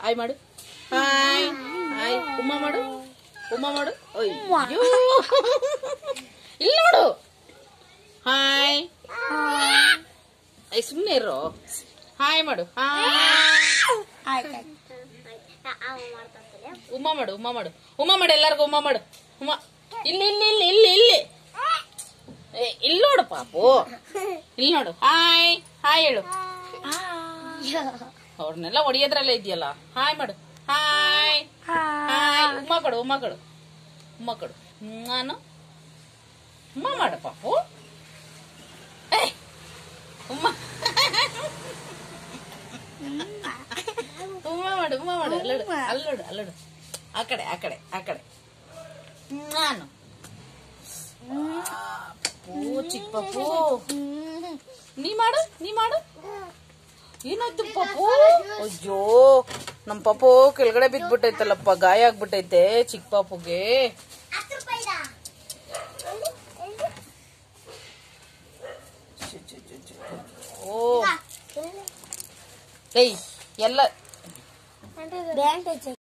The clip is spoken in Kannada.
ಹಾಯ್ ಮಾಡು ಹಾಯ್ ಹಾಯ್ ಉಮ್ಮ ಮಾಡು ಉಮ್ಮ ಮಾಡು ಅಯ್ಯೋ ಇಲ್ಲಿ ನೋಡು ಹಾಯ್ ಐ ಸುಮ್ಮನೆ ಇರೋ ಹಾಯ್ ಮಾಡು ಹಾಯ್ ಉಮ್ಮ ಮಾಡು ಉಮ್ಮ ಮಾಡು ಉಮ್ಮ ಮಾಡು ಎಲ್ಲರಿಗೂ ಉಮ್ಮ ಮಾಡು ಉಮ್ಮ ಇಲ್ಲಿ ಇಲ್ಲಿ ಇಲ್ಲಿ ಇಲ್ಲಿ ಇಲ್ಲಿ ಏ, ಇಲ್ಲಿ ನೋಡು ಪಾಪು ಇಲ್ಲಿ ನೋಡು ಹಾಯ್ ಹಾಯ್ ಹೇಳು ಅವ್ರನ್ನೆಲ್ಲ ಹೊಡಿಯೋದ್ರಲ್ಲೇ ಇದೆಯಲ್ಲ ಹಾಯ್ ಮಾಡು ಹಾಯ್ ಹಾಯ್ ಉಮ್ಮ ಕೊಡು ಉಮ್ಮ ಕೊಡು ಉಮ್ಮ ಕೊಡು ನಾನು ಉಮ್ಮ ಮಾಡು ಪಾಪು ಏ, ಉಮ್ಮ ಉಮ್ಮ ಮಾಡು ಉಮ್ಮ ಮಾಡು ಅಲ್ಲಡು ಅಲ್ಲಡು ಅಲ್ಲಡು ಆ ಕಡೆ ಆ ಕಡೆ ಆ ಕಡೆ ನಾನು ಪಪ್ಪು ಚಿಕ್ಕ ಪಪ್ಪು ನೀ ಮಾಡು ನೀ ಮಾಡು ಏನಾಯ್ತು ಪಪ್ಪು ಅಯ್ಯೋ ನಮ್ ಪಪ್ಪು ಕೆಳಗಡೆ ಬಿದ್ಬಿಟ್ಟೈತಲ್ಲಪ್ಪ ಗಾಯ ಆಗ್ಬಿಟ್ಟೈತೆ ಚಿಕ್ಕ ಪಾಪುಗೆ ಛು, ಛು, ಛು, ಛು. ಓ ಏಯ್ ಎಲ್ಲ ಬ್ಯಾಂಡೇಜ್